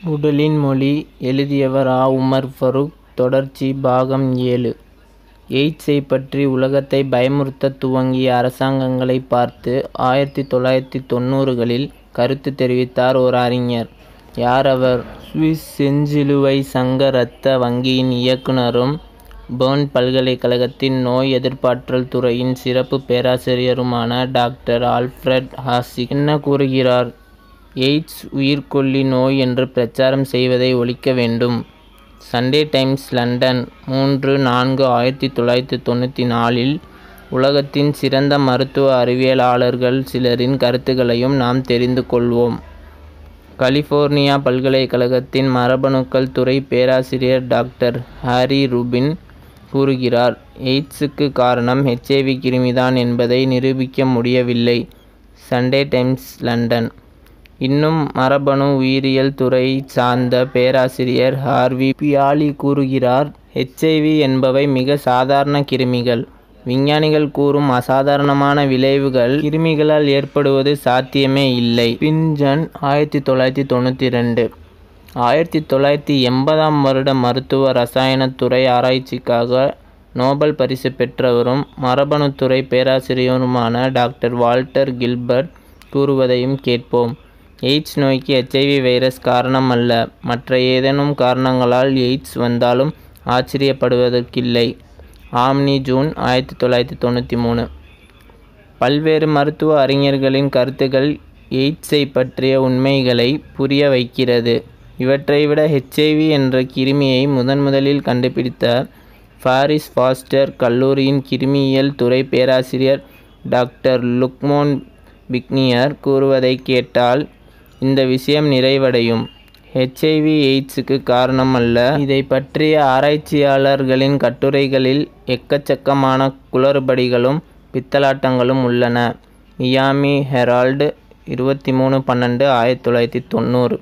உடலின் மொழி எழுதியவர் ஆ உமர் ஃபரூக் தொடர்ச்சி பாகம் ஏழு எய்ட்ஸை பற்றி உலகத்தை பயமுறுத்தத் துவங்கிய அரசாங்கங்களை பார்த்து ஆயிரத்தி தொள்ளாயிரத்தி தொண்ணூறுகளில் கருத்து தெரிவித்தார் ஓர் அறிஞர். யார் அவர்? சுவிஸ் செஞ்சிலுவை சங்க இரத்த வங்கியின் இயக்குனரும் பெர்ன் பல்கலைக்கழகத்தின் நோய் எதிர்ப்பாற்றல் துறையின் சிறப்பு பேராசிரியருமான டாக்டர் ஆல்பிரட் ஹாசிக். என்ன கூறுகிறார்? எய்ட்ஸ் உயிர்க்கொல்லி நோய் என்று பிரசாரம் செய்வதை ஒழிக்க வேண்டும். சண்டே டைம்ஸ் லண்டன் மூன்று நான்கு ஆயிரத்தி தொள்ளாயிரத்தி தொண்ணூற்றி நாலில் உலகத்தின் சிறந்த மருத்துவ அறிவியலாளர்கள் சிலரின் கருத்துக்களையும் நாம் தெரிந்து கொள்வோம். கலிபோர்னியா பல்கலைக்கழகத்தின் மரபணுக்கள் துறை பேராசிரியர் டாக்டர் ஹாரி ரூபின் கூறுகிறார் எய்ட்ஸுக்கு காரணம் எச். ஐ. வி. கிருமிதான் என்பதை நிரூபிக்க முடியவில்லை. சண்டே டைம்ஸ் லண்டன் இன்னும் மரபணு உயிரியல் துறையைச் சார்ந்த பேராசிரியர் ஹார்வி பியாலி கூறுகிறார் எச். ஐ. வி. என்பவை மிக சாதாரண கிருமிகள். விஞ்ஞானிகள் கூறும் அசாதாரணமான விளைவுகள் கிருமிகளால் ஏற்படுவது சாத்தியமே இல்லை. பின்ஜன் ஆயிரத்தி தொள்ளாயிரத்தி தொண்ணூற்றிரண்டு ஆயிரத்தி தொள்ளாயிரத்தி எண்பதாம் வருட மருத்துவ இரசாயனத் துறை ஆராய்ச்சிக்காக நோபல் பரிசு பெற்றவரும் மரபணுத்துறை பேராசிரியருமான டாக்டர் வால்டர் கில்பர்ட் கூறுவதையும் கேட்போம். எய்ட்ஸ் நோய்க்கு எச். ஐ. வி. வைரஸ் காரணம் அல்ல. மற்ற ஏதேனும் காரணங்களால் எய்ட்ஸ் வந்தாலும் ஆச்சரியப்படுவதற்கில்லை. ஆம்னி ஜூன் ஆயிரத்தி தொள்ளாயிரத்தி தொண்ணூற்றி மூணு பல்வேறு மருத்துவ அறிஞர்களின் கருத்துக்கள் எய்ட்ஸை பற்றிய உண்மைகளை புரிய வைக்கிறது. இவற்றை விட எச். ஐ. வி. என்ற கிருமியை முதன்முதலில் கண்டுபிடித்த பாரிஸ் பாஸ்டர் கல்லூரியின் கிருமியியல் துறை பேராசிரியர் டாக்டர் லுக்மோன் பிக்னியர் கூறுவதைக் கேட்டால் இந்த விஷயம் நிறைவடையும். எச். ஐ. வி. எய்ட்ஸுக்கு காரணம் அல்ல. இதைப் பற்றிய ஆராய்ச்சியாளர்களின் கட்டுரைகளில் எக்கச்சக்கமான குளறுபடிகளும் பித்தலாட்டங்களும் உள்ளன. மியாமி ஹெரால்டு இருபத்தி மூணு பன்னெண்டு ஆயிரத்தி தொள்ளாயிரத்தி தொண்ணூறு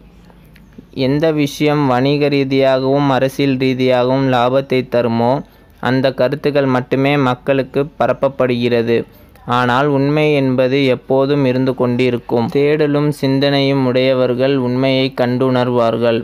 எந்த விஷயம் வணிக ரீதியாகவும் அரசியல் ரீதியாகவும் லாபத்தைத் தருமோ அந்தக் கருத்துக்கள் மட்டுமே மக்களுக்குப் பரப்பப்படுகிறது. ஆனால் உண்மை என்பது எப்போதும் இருந்து கொண்டிருக்கும். தேடலும் சிந்தனையும் உடையவர்கள் உண்மையைக் கண்டுணர்வார்கள்.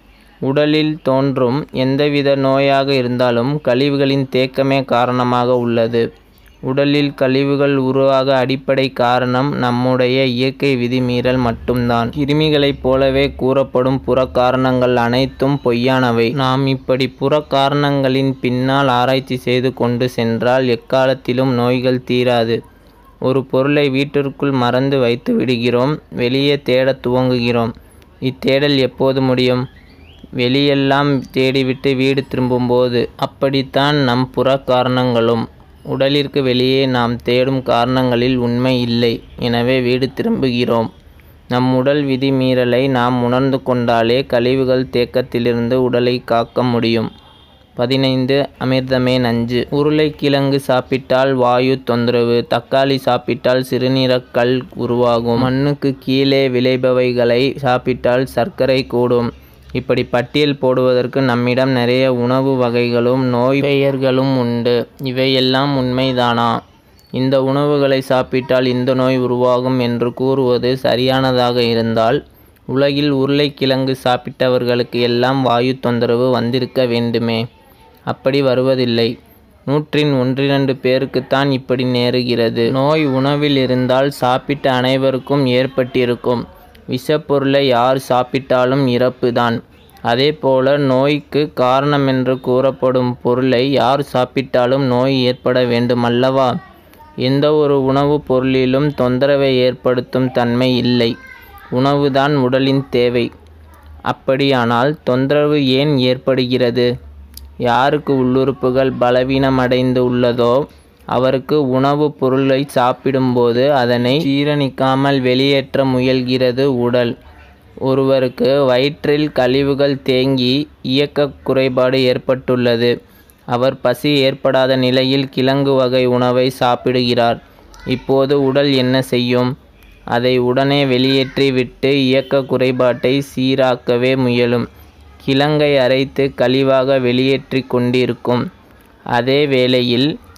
உடலில் தோன்றும் எந்தவித நோயாக இருந்தாலும் கழிவுகளின் தேக்கமே காரணமாக உள்ளது. உடலில் கழிவுகள் உருவாக அடிப்படைக் காரணம் நம்முடைய இயற்கை விதி மீறல் மட்டும்தான். கிருமிகளைப் போலவே கூறப்படும் புறக்காரணங்கள் அனைத்தும் பொய்யானவை. நாம் இப்படி புறக்காரணங்களின் பின்னால் ஆராய்ச்சி செய்து கொண்டு சென்றால் எக்காலத்திலும் நோய்கள் தீராது. ஒரு பொருளை வீட்டிற்குள் மறந்து வைத்து விடுகிறோம் வெளியே தேடத் துவங்குகிறோம். இத்தேடல் எப்போது முடியும்? வெளியெல்லாம் தேடிவிட்டு வீடு திரும்பும்போது. அப்படித்தான் நம் புறக்காரணங்களும். உடலிற்கு வெளியே நாம் தேடும் காரணங்களில் உண்மை இல்லை. எனவே வீடு திரும்புகிறோம். நம் உடல் விதி மீறலை நாம் உணர்ந்து கொண்டாலே கழிவுகள் தேக்கத்திலிருந்து உடலைக் காக்க முடியும். பதினைந்து அமிர்தமே நஞ்சு உருளைக்கிழங்கு சாப்பிட்டால் வாயு தொந்தரவு தக்காளி சாப்பிட்டால் சிறுநீரகக் கல் உருவாகும் மண்ணுக்குக் கீழே விளைபவைகளை சாப்பிட்டால் சர்க்கரை கூடும். இப்படி பட்டியல் போடுவதற்கு நம்மிடம் நிறைய உணவு வகைகளும் நோய் பெயர்களும் உண்டு. இவையெல்லாம் உண்மைதானா? இந்த உணவுகளை சாப்பிட்டால் இந்த நோய் உருவாகும் என்று கூறுவது சரியானதாக இருந்தால் உலகில் உருளைக்கிழங்கு சாப்பிட்டவர்களுக்கு எல்லாம் வாயு தொந்தரவு வந்திருக்க வேண்டுமே. அப்படி வருவதில்லை. நூற்றில் ஒன்றிரண்டு பேருக்குத்தான் இப்படி நேருகிறது. நோய் உணவில் இருந்தால் சாப்பிட்ட அனைவருக்கும் ஏற்பட்டிருக்கும். விஷப்பொருளை யார் சாப்பிட்டாலும் இறப்புதான். அதேபோல நோய்க்குக் காரணமென்று கூறப்படும் பொருளை யார் சாப்பிட்டாலும் நோய் ஏற்பட வேண்டுமல்லவா? எந்தவொரு உணவுப் பொருளிலும் தொந்தரவை ஏற்படுத்தும் தன்மை இல்லை. உணவுதான் உடலின் தேவை. அப்படியானால் தொந்தரவு ஏன் ஏற்படுகிறது? யாருக்கு உள்ளுறுப்புகள் பலவீனமடைந்து உள்ளதோ அவருக்கு உணவுப் பொருளைச் சாப்பிடும்போது அதனை ஜீரணிக்காமல் வெளியேற்ற முயல்கிறது உடல். ஒருவருக்கு வயிற்றில் கழிவுகள் தேங்கி இயக்கக் குறைபாடு ஏற்பட்டுள்ளது. அவர் பசி ஏற்படாத நிலையில் கிழங்கு வகை உணவை சாப்பிடுகிறார். இப்போது உடல் என்ன செய்யும்? அதை உடனே வெளியேற்றி விட்டு இயக்கக் குறைபாட்டை சீராக்கவே முயலும். கிழங்கை அரைத்து கழிவாக வெளியேற்றிக் கொண்டிருக்கும். அதே வேளையில்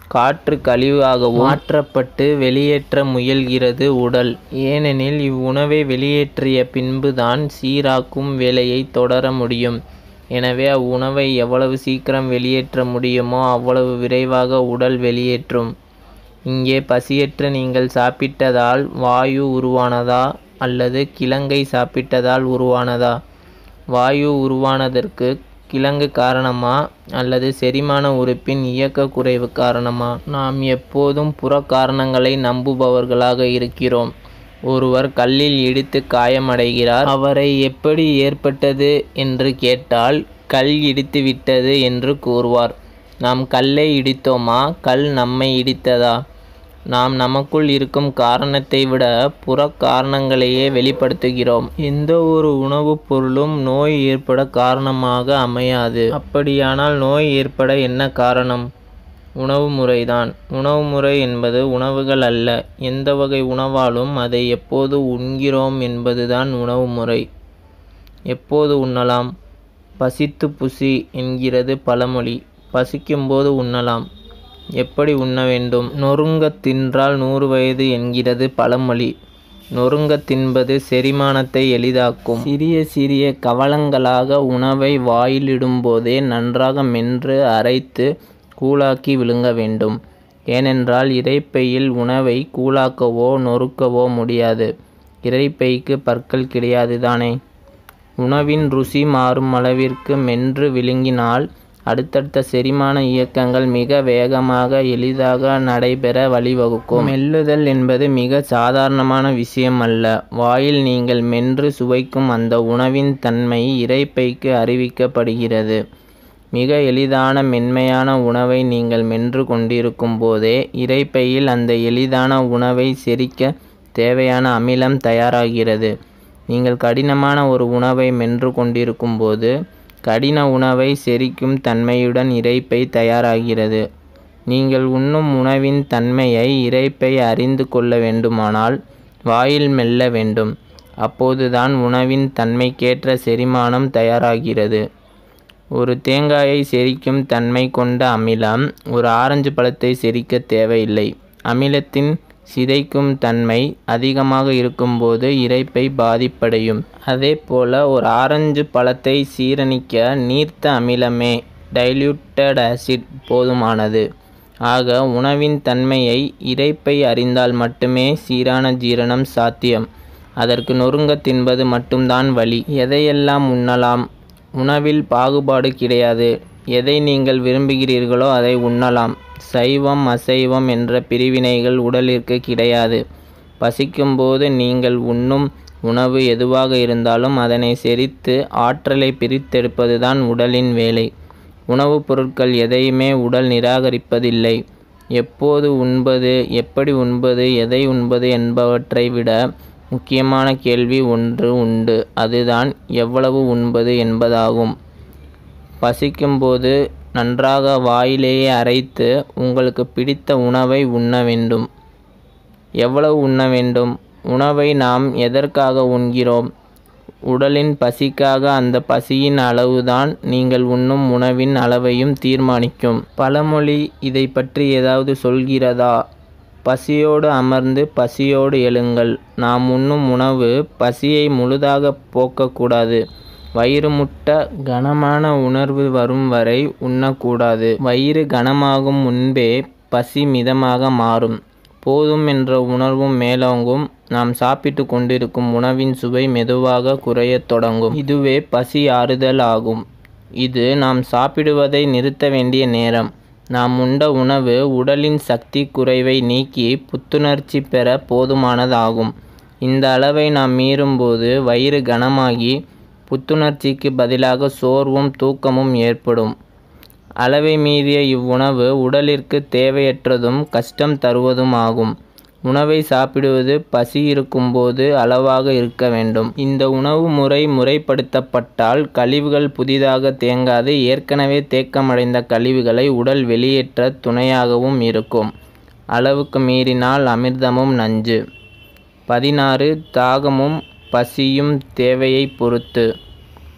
காற்று கழிவாகவும் மாற்றப்பட்டு வெளியேற்ற முயல்கிறது உடல் ஏனெனில் இவ்வுணவை வெளியேற்றிய பின்புதான் சீராக்கும் வேலையை தொடர முடியும் எனவே அவ்வுணவை எவ்வளவு சீக்கிரம் வெளியேற்ற முடியுமோ அவ்வளவு விரைவாக உடல் வெளியேற்றும் இங்கே பசியற்று நீங்கள் சாப்பிட்டதால் வாயு உருவானதா அல்லது கிழங்கை சாப்பிட்டதால் உருவானதா வாயு உருவானதற்கு கிழங்கு காரணமா அல்லது செரிமான உறுப்பின் இயக்க குறைவு காரணமா நாம் எப்போதும் புற காரணங்களை நம்புபவர்களாக இருக்கிறோம் ஒருவர் கல்லில் இடித்து காயமடைகிறார் அவரை எப்படி ஏற்பட்டது என்று கேட்டால் கல் இடித்து விட்டது என்று கூறுவார் நாம் கல்லை இடித்தோமா கல் நம்மை இடித்ததா நாம் நமக்குள் இருக்கும் காரணத்தை விட புற காரணங்களையே வெளிப்படுத்துகிறோம் எந்த ஒரு உணவுப் பொருளும் நோய் ஏற்பட காரணமாக அமையாது அப்படியானால் நோய் ஏற்பட என்ன காரணம் உணவு முறைதான் உணவு முறை என்பது உணவுகள் அல்ல எந்த வகை உணவாலும் அதை எப்போது உண்கிறோம் என்பதுதான் உணவு முறை எப்போது உண்ணலாம் பசித்து புசி என்கிறது பழமொழி பசிக்கும்போது உண்ணலாம் எப்படி உண்ண வேண்டும் நொறுங்கத் தின்றால் நூறு வயது என்கிறது பழமொழி நொறுங்கத் தின்பது செரிமானத்தை எளிதாக்கும் சிறிய சிறிய கவளங்களாக உணவை வாயிலிடும்போதே நன்றாக மென்று அரைத்து கூழாக்கி விழுங்க வேண்டும் ஏனென்றால் இரைப்பையில் உணவை கூழாக்கவோ நொறுக்கவோ முடியாது இரைப்பைக்கு பற்கள் கிடையாது தானே உணவின் ருசி மாறும் அளவிற்கு மென்று விழுங்கினால் அடுத்தடுத்த செரிமான இயக்கங்கள் மிக வேகமாக எளிதாக நடைபெற வழிவகுக்கும் மெல்லுதல் என்பது மிக சாதாரணமான விஷயம் அல்ல வாயில் நீங்கள் மென்று சுவைக்கும் அந்த உணவின் தன்மை இரைப்பைக்கு அறிவிக்கப்படுகிறது மிக எளிதான மென்மையான உணவை நீங்கள் மென்று கொண்டிருக்கும் போதே இரைப்பையில் அந்த எளிதான உணவை செரிக்க தேவையான அமிலம் தயாராகிறது நீங்கள் கடினமான ஒரு உணவை மென்று கொண்டிருக்கும் போது கடின உணவை செரிக்கும் தன்மையுடன் இரைப்பை தயாராகிறது நீங்கள் உண்ணும் உணவின் தன்மையை இரைப்பை அறிந்து கொள்ள வேண்டுமானால் வாயில் மெல்ல வேண்டும் அப்போதுதான் உணவின் தன்மைக்கேற்ற செரிமானம் தயாராகிறது ஒரு தேங்காயை செரிக்கும் தன்மை கொண்ட அமிலம் ஒரு ஆரஞ்சு பழத்தை செரிக்க தேவையில்லை அமிலத்தின் சிதைக்கும் தன்மை அதிகமாக இருக்கும்போது இரைப்பை பாதிப்படையும் அதே போல ஒரு ஆரஞ்சு பழத்தை சீரணிக்க நீர்த்த அமிலமே டைல்யூட்டட் ஆசிட் போதுமானது ஆக உணவின் தன்மையை இரைப்பை அறிந்தால் மட்டுமே சீரான ஜீரணம் சாத்தியம் அதற்கு நொறுங்க தின்பது மட்டும்தான் வழி எதையெல்லாம் உண்ணலாம் உணவில் பாகுபாடு கிடையாது எதை நீங்கள் விரும்புகிறீர்களோ அதை உண்ணலாம் சைவம் அசைவம் என்ற பிரிவினைகள் உடலிற்கு கிடையாது பசிக்கும்போது நீங்கள் உண்ணும் உணவு எதுவாக இருந்தாலும் அதனை செரித்து ஆற்றலை பிரித்தெடுப்பதுதான் உடலின் வேலை உணவுப் பொருட்கள் எதையுமே உடல் நிராகரிப்பதில்லை எப்போது உண்பது எப்படி உண்பது எதை உண்பது என்பவற்றை விட முக்கியமான கேள்வி ஒன்று உண்டு அதுதான் எவ்வளவு உண்பது என்பதாகும் பசிக்கும்போது நன்றாக வாயிலேயே அரைத்து உங்களுக்கு பிடித்த உணவை உண்ண வேண்டும் எவ்வளவு உண்ண வேண்டும் உணவை நாம் எதற்காக உண்கிறோம் உடலின் பசிக்காக அந்த பசியின் அளவுதான் நீங்கள் உண்ணும் உணவின் அளவையும் தீர்மானிக்கும் பழமொழி இதை பற்றி ஏதாவது சொல்கிறதா பசியோடு அமர்ந்து பசியோடு எழுங்கள் நாம் உண்ணும் உணவு பசியை முழுதாக போக்கக்கூடாது வயிறு முட்ட கனமான உணர்வு வரும் வரை உண்ணக்கூடாது வயிறு கனமாகும் முன்பே பசி மிதமாக மாறும் போதும் என்ற உணர்வும் மேலோங்கும் நாம் சாப்பிட்டு கொண்டிருக்கும் உணவின் சுவை மெதுவாக குறையத் தொடங்கும் இதுவே பசி ஆறுதல் ஆகும் இது நாம் சாப்பிடுவதை நிறுத்த வேண்டிய நேரம் நாம் உண்ட உணவு உடலின் சக்தி குறைவை நீக்கி புத்துணர்ச்சி பெற போதுமானதாகும் இந்த அளவை நாம் மீறும்போது வயிறு கனமாகி புத்துணர்ச்சிக்கு பதிலாக சோர்வும் தூக்கமும் ஏற்படும் அளவை மீறிய இவ்வுணவு உடலிற்கு தேவையற்றதும் கஷ்டம் தருவதும் ஆகும் உணவை சாப்பிடுவது பசி இருக்கும்போது அளவாக இருக்க வேண்டும் இந்த உணவு முறை முறைப்படுத்தப்பட்டால் கழிவுகள் புதிதாக தேங்காது ஏற்கனவே தேக்கமடைந்த கழிவுகளை உடல் வெளியேற்ற துணையாகவும் இருக்கும் அளவுக்கு மீறினால் அமிர்தமும் நஞ்சு பதினாறு தாகமும் பசியும் தேவையை பொறுத்து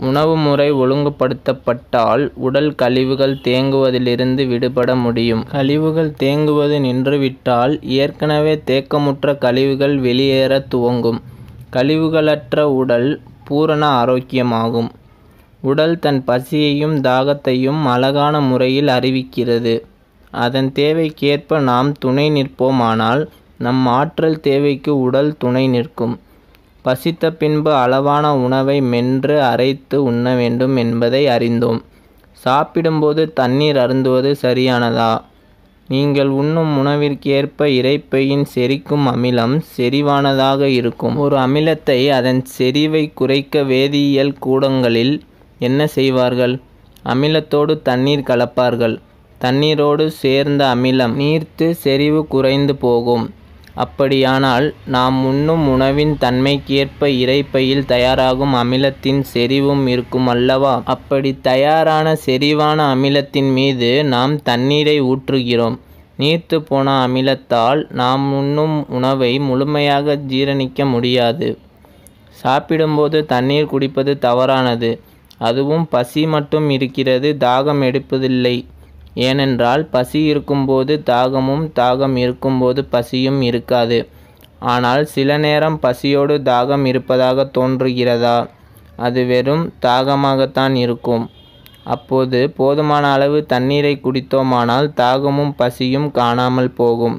உணவு முறை ஒழுங்குபடுத்தப்பட்டால் உடல் கழிவுகள் தேங்குவதிலிருந்து விடுபட முடியும் கழிவுகள் தேங்குவது நின்றுவிட்டால் ஏற்கனவே தேக்கமுற்ற கழிவுகள் வெளியேற துவங்கும் கழிவுகளற்ற உடல் பூரண ஆரோக்கியமாகும் உடல் தன் பசியையும் தாகத்தையும் அழகான முறையில் அறிவிக்கிறது அதன் தேவைக்கேற்ப நாம் துணை நிற்போமானால் நம் ஆற்றல் தேவைக்கு உடல் துணை நிற்கும் பசித்த பின்பு அளவான உணவை மென்று அரைத்து உண்ண வேண்டும் என்பதை அறிந்தோம் சாப்பிடும்போது தண்ணீர் அருந்துவது சரியானதா நீங்கள் உண்ணும் உணவிற்கேற்ப இரைப்பையின் செரிக்கும் அமிலம் செறிவானதாக இருக்கும் ஒரு அமிலத்தை அதன் செறிவை குறைக்க வேதியியல் கூடங்களில் என்ன செய்வார்கள் அமிலத்தோடு தண்ணீர் கலப்பார்கள் தண்ணீரோடு சேர்ந்த அமிலம் நீர்த்து செறிவு குறைந்து போகும் அப்படியானால் நாம் உண்ணும் உணவின் தன்மைக்கேற்ப இரைப்பையில் தயாராகும் அமிலத்தின் செறிவும் இருக்கும் அல்லவா அப்படி தயாரான செறிவான அமிலத்தின் மீது நாம் தண்ணீரை ஊற்றுகிறோம் நீர்த்து போன அமிலத்தால் நாம் உண்ணும் உணவை முழுமையாக ஜீரணிக்க முடியாது சாப்பிடும்போது தண்ணீர் குடிப்பது தவறானது அதுவும் பசி மட்டும் இருக்கிறது தாகம் எடுப்பதில்லை ஏனென்றால் பசி இருக்கும்போது தாகமும் தாகம் இருக்கும்போது பசியும் இருக்காது ஆனால் சில நேரம் பசியோடு தாகம் இருப்பதாக தோன்றுகிறதா அது வெறும் தாகமாகத்தான் இருக்கும் அப்போது போதுமான அளவு தண்ணீரை குடித்தோமானால் தாகமும் பசியும் காணாமல் போகும்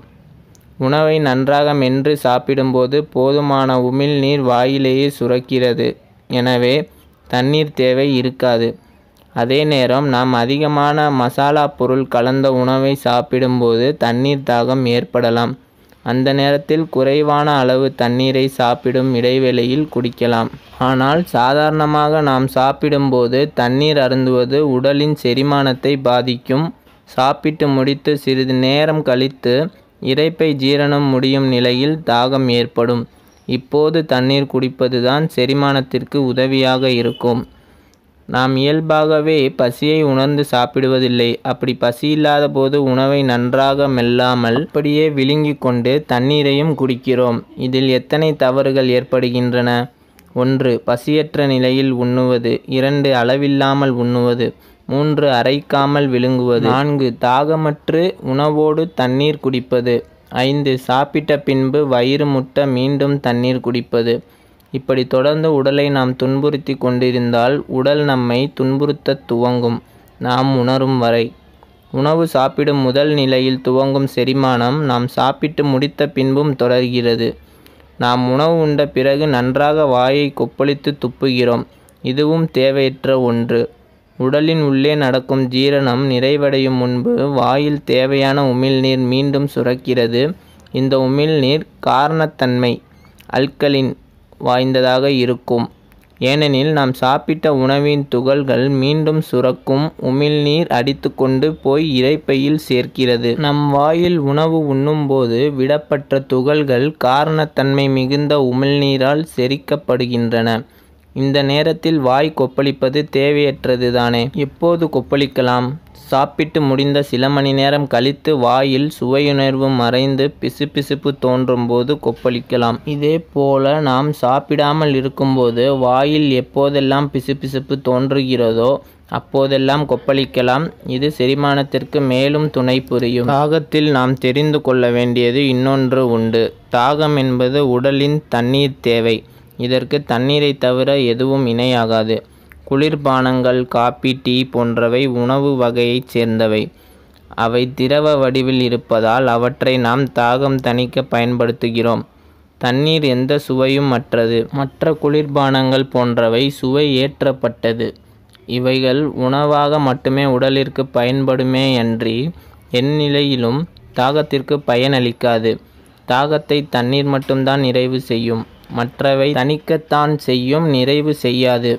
உணவை நன்றாக மென்று சாப்பிடும்போது போதுமான உமிழ்நீர் வாயிலேயே சுரக்கிறது எனவே தண்ணீர் தேவை இருக்காது அதே நேரம் நாம் அதிகமான மசாலா பொருள் கலந்த உணவை சாப்பிடும்போது தண்ணீர் தாகம் ஏற்படலாம் அந்த நேரத்தில் குறைவான அளவு தண்ணீரை சாப்பிடும் இடைவேளையில் குடிக்கலாம் ஆனால் சாதாரணமாக நாம் சாப்பிடும்போது தண்ணீர் அருந்துவது உடலின் செரிமானத்தை பாதிக்கும் சாப்பிட்டு முடித்து சிறிது நேரம் கழித்து இரைப்பை ஜீரணம் முடியும் நிலையில் தாகம் ஏற்படும் இப்போது தண்ணீர் குடிப்பதுதான் செரிமானத்திற்கு உதவியாக இருக்கும் நாம் இயல்பாகவே பசியை உணர்ந்து சாப்பிடுவதில்லை அப்படி பசி இல்லாத போது உணவை நன்றாக மெல்லாமல் அப்படியே விழுங்கி கொண்டு தண்ணீரையும் குடிக்கிறோம் இதில் எத்தனை தவறுகள் ஏற்படுகின்றன ஒன்று பசியற்ற நிலையில் உண்ணுவது இரண்டு அளவில்லாமல் உண்ணுவது மூன்று அரைக்காமல் விழுங்குவது நான்கு தாகமற்று உணவோடு தண்ணீர் குடிப்பது ஐந்து சாப்பிட்ட பின்பு வயிறு முட்ட மீண்டும் தண்ணீர் குடிப்பது இப்படி தொடர்ந்து உடலை நாம் துன்புறுத்தி கொண்டிருந்தால் உடல் நம்மை துன்புறுத்த துவங்கும் நாம் உணரும் வரை உணவு சாப்பிடும் முதல் நிலையில் துவங்கும் செரிமானம் நாம் சாப்பிட்டு முடித்த பின்பும் தொடர்கிறது நாம் உணவு உண்ட பிறகு நன்றாக வாயை கொப்பளித்து துப்புகிறோம் இதுவும் தேவையற்ற ஒன்று உடலின் உள்ளே நடக்கும் ஜீரணம் நிறைவடையும் முன்பு வாயில் தேவையான உமிழ்நீர் மீண்டும் சுரக்கிறது இந்த உமிழ்நீர் காரணத்தன்மை அல்கலின் வாய்ந்ததாக இருக்கும் ஏனெனில் நாம் சாப்பிட்ட உணவின் துகள்கள் மீண்டும் சுரக்கும் உமிழ்நீர் அடித்துக்கொண்டு போய் இரைப்பையில் சேர்க்கிறது நம் வாயில் உணவு உண்ணும்போது விடப்பட்ட துகள்கள் காரணத்தன்மை மிகுந்த உமிழ்நீரால் செரிக்கப்படுகின்றன இந்த நேரத்தில் வாய் கொப்பளிப்பது தேவையற்றது தானே எப்போது கொப்பளிக்கலாம் சாப்பிட்டு முடிந்த சில மணி நேரம் கழித்து வாயில் சுவையுணர்வு மறைந்து பிசுபிசுப்பு தோன்றும் போது கொப்பளிக்கலாம் இதே போல நாம் சாப்பிடாமல் இருக்கும்போது வாயில் எப்போதெல்லாம் பிசுபிசுப்பு தோன்றுகிறதோ அப்போதெல்லாம் கொப்பளிக்கலாம் இது செரிமானத்திற்கு மேலும் துணை புரியும் தாகத்தில் நாம் தெரிந்து கொள்ள வேண்டியது இன்னொன்று உண்டு தாகம் என்பது உடலின் தண்ணீர் தேவை இதற்கு தண்ணீரை தவிர எதுவும் இணையாகாது குளிர்பானங்கள் காபி டீ போன்றவை உணவு வகையைச் சேர்ந்தவை அவை திரவ வடிவில் இருப்பதால் அவற்றை நாம் தாகம் தணிக்க பயன்படுத்துகிறோம் தண்ணீர் எந்த சுவையும் அற்றது மற்ற குளிர்பானங்கள் போன்றவை சுவை ஏற்றப்பட்டது இவைகள் உணவாக மட்டுமே உடலிற்கு பயன்படுமேயன்றி எந்நிலையிலும் தாகத்திற்கு பயனளிக்காது தாகத்தை தண்ணீர் மட்டும்தான் நிறைவு செய்யும் மற்றவை தணிக்கத்தான் செய்யும் நிறைவு செய்யாது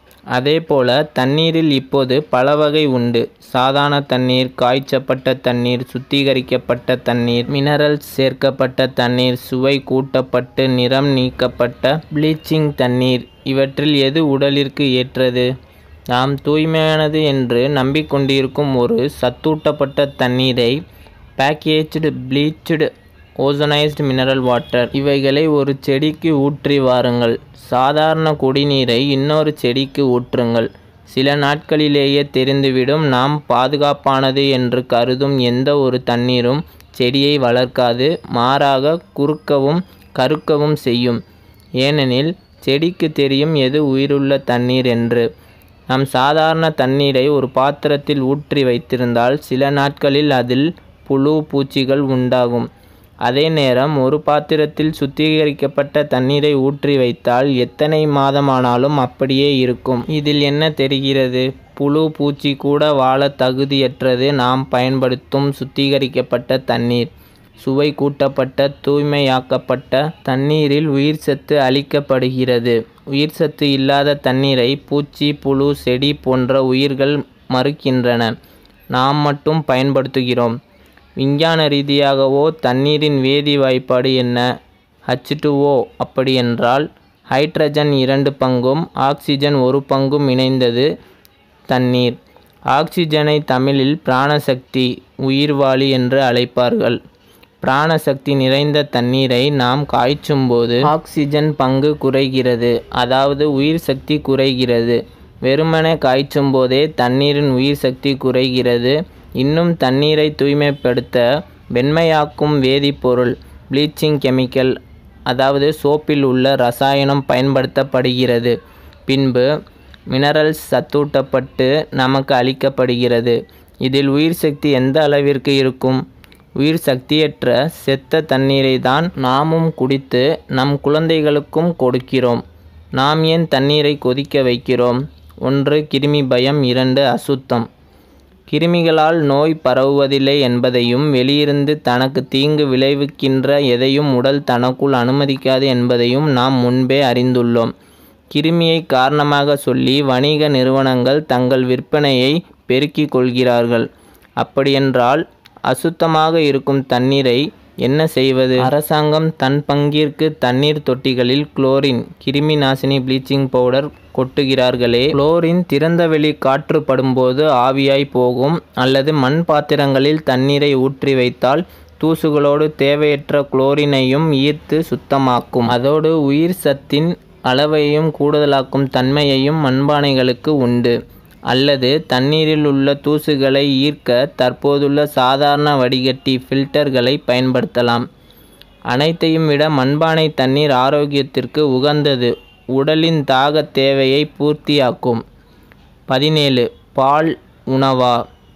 அதேபோல தண்ணீரில் இப்போது பல வகை உண்டு சாதாரண தண்ணீர் காய்ச்சப்பட்ட தண்ணீர் சுத்திகரிக்கப்பட்ட தண்ணீர் மினரல்ஸ் சேர்க்கப்பட்ட தண்ணீர் சுவை கூட்டப்பட்டு நிறம் நீக்கப்பட்ட ப்ளீச்சிங் தண்ணீர் இவற்றில் எது உடலிற்கு ஏற்றது நாம் தூய்மையானது என்று நம்பிக்கொண்டிருக்கும் ஒரு சத்தூட்டப்பட்ட தண்ணீரை packaged bleached ozonised mineral water இவைகளை ஒரு செடிக்கு ஊற்றி வாருங்கள் சாதாரண குடிநீரை இன்னொரு செடிக்கு ஊற்றுங்கள் சில நாட்களிலேயே தெரிந்துவிடும் நாம் பாதுகாப்பானது என்று கருதும் எந்த ஒரு தண்ணீரும் செடியை வளர்க்காது மாறாக குறுக்கவும் கருக்கவும் செய்யும் ஏனெனில் செடிக்கு தெரியும் எது உயிருள்ள தண்ணீர் என்று நாம் சாதாரண தண்ணீரை ஒரு பாத்திரத்தில் ஊற்றி வைத்திருந்தால் சில நாட்களில் அதில் புழு பூச்சிகள் உண்டாகும் அதே நேரம் ஒரு பாத்திரத்தில் சுத்திகரிக்கப்பட்ட தண்ணீரை ஊற்றி வைத்தால் எத்தனை மாதமானாலும் அப்படியே இருக்கும் இதில் என்ன தெரிகிறது புழு பூச்சி கூட வாழ தகுதியற்றது நாம் பயன்படுத்தும் சுத்திகரிக்கப்பட்ட தண்ணீர் சுவை கூட்டப்பட்ட தூய்மையாக்கப்பட்ட தண்ணீரில் உயிர் சத்து அளிக்கப்படுகிறது உயிர் சத்து இல்லாத தண்ணீரை பூச்சி புழு செடி போன்ற உயிர்கள் மறுக்கின்றன நாம் மட்டும் பயன்படுத்துகிறோம் விஞ்ஞான ரீதியாகவோ தண்ணீரின் வேதி வாய்ப்பாடு என்ன ஹச் டூஓ அப்படி என்றால் ஹைட்ரஜன் இரண்டு பங்கும் ஆக்சிஜன் ஒரு பங்கும் இணைந்தது தண்ணீர் ஆக்சிஜனை தமிழில் பிராணசக்தி உயிர்வாளி என்று அழைப்பார்கள் பிராணசக்தி நிறைந்த தண்ணீரை நாம் காய்ச்சும்போது ஆக்சிஜன் பங்கு குறைகிறது அதாவது உயிர் சக்தி குறைகிறது வெறுமனே காய்ச்சும் போதே தண்ணீரின் உயிர் சக்தி குறைகிறது இன்னும் தண்ணீரை தூய்மைப்படுத்த வெண்மையாக்கும் வேதிப்பொருள் ப்ளீச்சிங் கெமிக்கல் அதாவது சோப்பில் உள்ள ரசாயனம் பயன்படுத்தப்படுகிறது பின்பு மினரல்ஸ் சத்தூட்டப்பட்டு நமக்கு அளிக்கப்படுகிறது இதில் உயிர் சக்தி எந்த அளவிற்கு இருக்கும் உயிர் சக்தியற்ற செத்த தண்ணீரை தான் நாமும் குடித்து நம் குழந்தைகளுக்கும் கொடுக்கிறோம் நாம் ஏன் தண்ணீரை கொதிக்க வைக்கிறோம் ஒன்று கிருமி பயம் இரண்டு அசுத்தம் கிருமிகளால் நோய் பரவுவதில்லை என்பதையும் வெளியிருந்து தனக்கு தீங்கு விளைவிக்கின்ற எதையும் உடல் தனக்குள் அனுமதிக்காது என்பதையும் நாம் முன்பே அறிந்துள்ளோம் கிருமியை காரணமாக சொல்லி வணிக நிறுவனங்கள் தங்கள் விற்பனையை பெருக்கிக் கொள்கிறார்கள் அப்படியென்றால் அசுத்தமாக இருக்கும் தண்ணீரை என்ன செய்வது அரசாங்கம் தன் பங்கிற்கு தண்ணீர் தொட்டிகளில் குளோரின் கிருமி நாசினி ப்ளீச்சிங் பவுடர் கொட்டுகிறார்களே குளோரின் திறந்தவெளி காற்று படும்போது ஆவியாய் போகும் அல்லது மண் பாத்திரங்களில் தண்ணீரை ஊற்றி வைத்தால் தூசுகளோடு தேவையற்ற குளோரினையும் ஈர்த்து சுத்தமாக்கும் அதோடு உயிர் சத்தின் அளவையும் கூடுதலாக்கும் தன்மையையும் மண்பானைகளுக்கு உண்டு அல்லது தண்ணீரில் உள்ள தூசுகளை ஈர்க்க தற்போதுள்ள சாதாரண வடிகட்டி ஃபில்டர்களை பயன்படுத்தலாம் அனைத்தையும் விட மண்பானை தண்ணீர் ஆரோக்கியத்திற்கு உகந்தது உடலின் தாக தேவையை பூர்த்தியாக்கும் பதினேழு பால் உணவா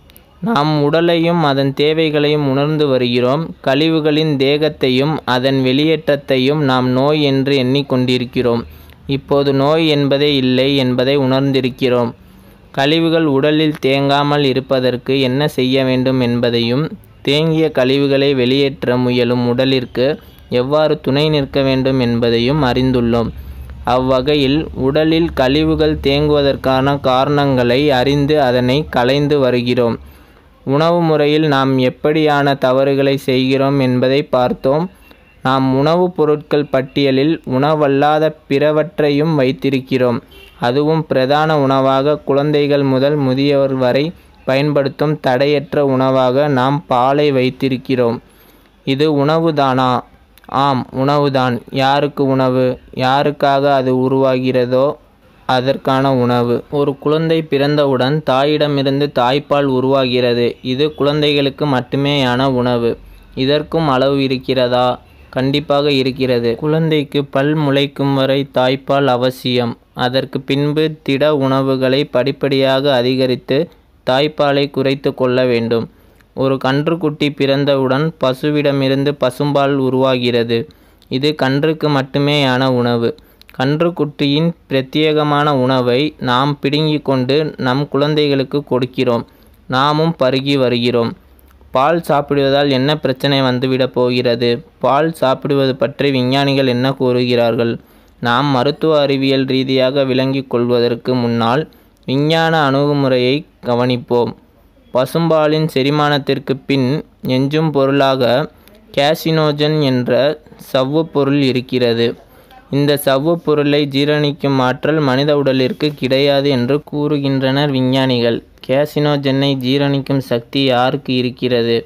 நாம் உடலையும் அதன் தேவைகளையும் உணர்ந்து வருகிறோம் கழிவுகளின் தேகத்தையும் அதன் வெளியேற்றத்தையும் நாம் நோய் என்று எண்ணிக்கொண்டிருக்கிறோம் இப்போது நோய் என்பதே இல்லை என்பதை உணர்ந்திருக்கிறோம் கழிவுகள் உடலில் தேங்காமல் இருப்பதற்கு என்ன செய்ய வேண்டும் என்பதையும் தேங்கிய கழிவுகளை வெளியேற்ற முயலும் உடலிற்கு எவ்வாறு துணை நிற்க வேண்டும் என்பதையும் அறிந்துள்ளோம் அவ்வகையில் உடலில் கழிவுகள் தேங்குவதற்கான காரணங்களை அறிந்து அதனை களைந்து வருகிறோம் உணவு முறையில் நாம் எப்படியான தவறுகளை செய்கிறோம் என்பதை பார்த்தோம் நாம் உணவுப் பொருட்கள் பட்டியலில் உணவல்லாத பிறவற்றையும் வைத்திருக்கிறோம் அதுவும் பிரதான உணவாக குழந்தைகள் முதல் முதியவர் வரை பயன்படுத்தும் தடையற்ற உணவாக நாம் பாலை வைத்திருக்கிறோம் இது உணவுதானா ஆம் உணவுதான் யாருக்கு உணவு யாருக்காக அது உருவாகிறதோ அதற்கான உணவு ஒரு குழந்தை பிறந்தவுடன் தாயிடமிருந்து தாய்ப்பால் உருவாகிறது இது குழந்தைகளுக்கு மட்டுமேயான உணவு இதற்கும் அளவு இருக்கிறதா கண்டிப்பாக இருக்கிறது குழந்தைக்கு பல் முளைக்கும் வரை தாய்ப்பால் அவசியம் அதற்கு பின்பு திட உணவுகளை படிப்படியாக அதிகரித்து தாய்ப்பாலை குறைத்து கொள்ள வேண்டும் ஒரு கன்றுக்குட்டி பிறந்தவுடன் பசுவிடமிருந்து பசும்பால் உருவாகிறது இது கன்றுக்கு மட்டுமேயான உணவு கன்றுக்குட்டியின் பிரத்யேகமான உணவை நாம் பிடுங்கிக் கொண்டு நம் குழந்தைகளுக்கு கொடுக்கிறோம் நாமும் பருகி வருகிறோம் பால் சாப்பிடுவதால் என்ன பிரச்சனை வந்துவிடப் போகிறது பால் சாப்பிடுவது பற்றி விஞ்ஞானிகள் என்ன கூறுகிறார்கள் நாம் மருத்துவ அறிவியல் ரீதியாக விளங்கிக் கொள்வதற்கு முன்னால் விஞ்ஞான அணுகுமுறையை கவனிப்போம் பசும்பாலின் செரிமானத்திற்கு பின் எஞ்சும் பொருளாக கேசினோஜன் என்ற சவ்வுப் பொருள் இருக்கிறது இந்த சவ்வுப் பொருளை ஜீரணிக்கும் ஆற்றல் மனித உடலிற்கு கிடையாது என்று கூறுகின்றனர் விஞ்ஞானிகள் கேசினோஜனை ஜீரணிக்கும் சக்தி யாருக்கு இருக்கிறது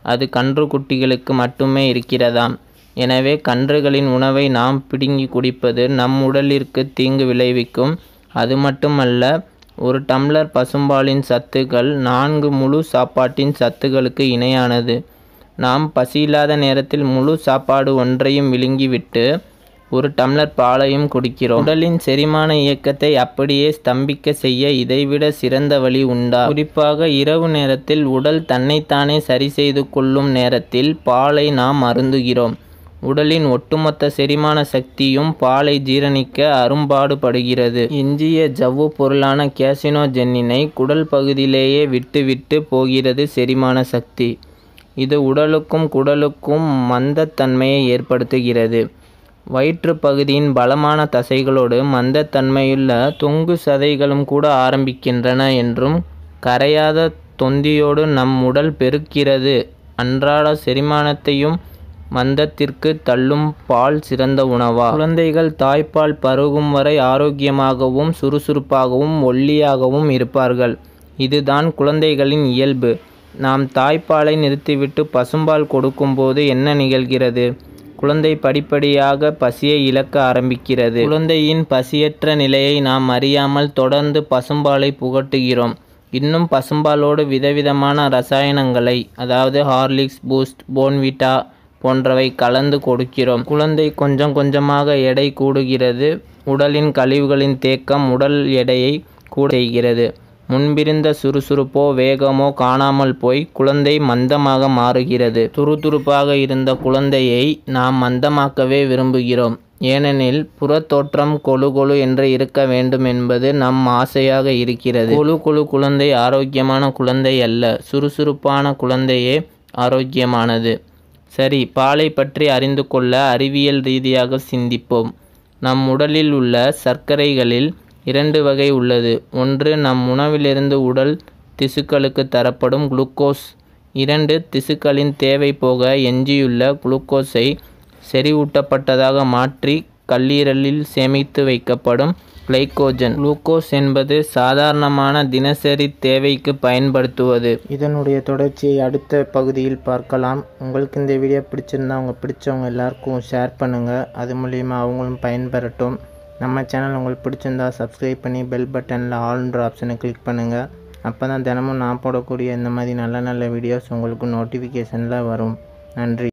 அது கன்றுக்குட்டிகளுக்கு மட்டுமே இருக்கிறதாம் எனவே கன்றுகளின் உணவை நாம் பிடுங்கி குடிப்பது நம் உடலிற்கு தீங்கு விளைவிக்கும் அது மட்டுமல்ல ஒரு டம்ளர் பசும்பாலின் சத்துக்கள் நான்கு முழு சாப்பாட்டின் சத்துக்களுக்கு இணையானது நாம் பசியில்லாத நேரத்தில் முழு சாப்பாடு ஒன்றையும் விழுங்கிவிட்டு ஒரு டம்ளர் பாலையும் குடிக்கிறோம் உடலின் செரிமான இயக்கத்தை அப்படியே ஸ்தம்பிக்க செய்ய இதைவிட சிறந்த வழி உண்டா குறிப்பாக இரவு நேரத்தில் உடல் தன்னைத்தானே சரி செய்து கொள்ளும் நேரத்தில் பாலை நாம் அருந்துகிறோம் உடலின் ஒட்டுமொத்த செரிமான சக்தியும் பாலை ஜீரணிக்க அரும்பாடுபடுகிறது எஞ்சிய ஜவ்வு பொருளான கேசினோஜென்னினை குடல் பகுதியிலேயே விட்டுவிட்டு போகிறது செரிமான சக்தி இது உடலுக்கும் குடலுக்கும் மந்தத்தன்மையை ஏற்படுத்துகிறது வயிற்று பகுதியின் பலமான தசைகளோடு மந்தத்தன்மையுள்ள தொங்கு சதைகளும் கூட ஆரம்பிக்கின்றன என்றும் கரையாத தொந்தியோடு நம் உடல் பெருக்கிறது அன்றாட செரிமானத்தையும் மந்தத்திற்கு தள்ளும் பால் சிறந்த உணவா குழந்தைகள் தாய்ப்பால் பருகும் வரை ஆரோக்கியமாகவும் சுறுசுறுப்பாகவும் ஒல்லியாகவும் இருப்பார்கள் இதுதான் குழந்தைகளின் இயல்பு நாம் தாய்ப்பாலை நிறுத்திவிட்டு பசும்பால் கொடுக்கும்போது என்ன நிகழ்கிறது குழந்தை படிப்படியாக பசியை இழக்க ஆரம்பிக்கிறது குழந்தையின் பசியற்ற நிலையை நாம் அறியாமல் தொடர்ந்து பசும்பாலை புகட்டுகிறோம் இன்னும் பசும்பாலோடு விதவிதமான ரசாயனங்களை அதாவது ஹார்லிக்ஸ் பூஸ்ட் போன்விட்டா போன்றவை கலந்து கொடுக்கிறோம் குழந்தை கொஞ்சம் கொஞ்சமாக எடை கூடுகிறது உடலின் கழிவுகளின் தேக்கம் உடல் எடையை கூட செய்கிறது முன்பிருந்த சுறுசுறுப்போ வேகமோ காணாமல் போய் குழந்தை மந்தமாக மாறுகிறது துருதுருப்பாக இருந்த குழந்தையை நாம் மந்தமாக்கவே விரும்புகிறோம் ஏனெனில் புறத்தோற்றம் கொழு கொழு என்று இருக்க வேண்டும் என்பது நம் ஆசையாக இருக்கிறது கொழு கொழு குழந்தை ஆரோக்கியமான குழந்தை அல்ல சுறுசுறுப்பான குழந்தையே ஆரோக்கியமானது சரி பாலை பற்றி அறிந்து கொள்ள அறிவியல் ரீதியாக சிந்திப்போம் நம் உடலில் உள்ள சர்க்கரைகளில் இரண்டு வகை உள்ளது ஒன்று நம் உணவிலிருந்து உடல் திசுக்களுக்கு தரப்படும் குளுக்கோஸ் இரண்டு திசுக்களின் தேவை போக எஞ்சியுள்ள குளுக்கோஸை செறிவூட்டப்பட்டதாக மாற்றி கல்லீரலில் சேமித்து வைக்கப்படும் கிளைகோஜன் குளுக்கோஸ் என்பது சாதாரணமான தினசரி தேவைக்கு பயன்படுத்துவது இதனுடைய தொடர்ச்சியை அடுத்த பகுதியில் பார்க்கலாம் உங்களுக்கு இந்த வீடியோ பிடிச்சிருந்தா அவங்க பிடிச்சவங்க எல்லாருக்கும் ஷேர் பண்ணுங்கள் அது மூலிமா அவங்களும் பயன்பெறட்டும் நம்ம சேனல் உங்களுக்கு பிடிச்சிருந்தா சப்ஸ்கிரைப் பண்ணி பெல் பட்டனில் ஆல்ன்ற ஆப்ஷனை கிளிக் பண்ணுங்கள் அப்போ தான் தினமும் நான் போடக்கூடிய இந்த மாதிரி நல்ல நல்ல வீடியோஸ் உங்களுக்கு நோட்டிஃபிகேஷனில் வரும் நன்றி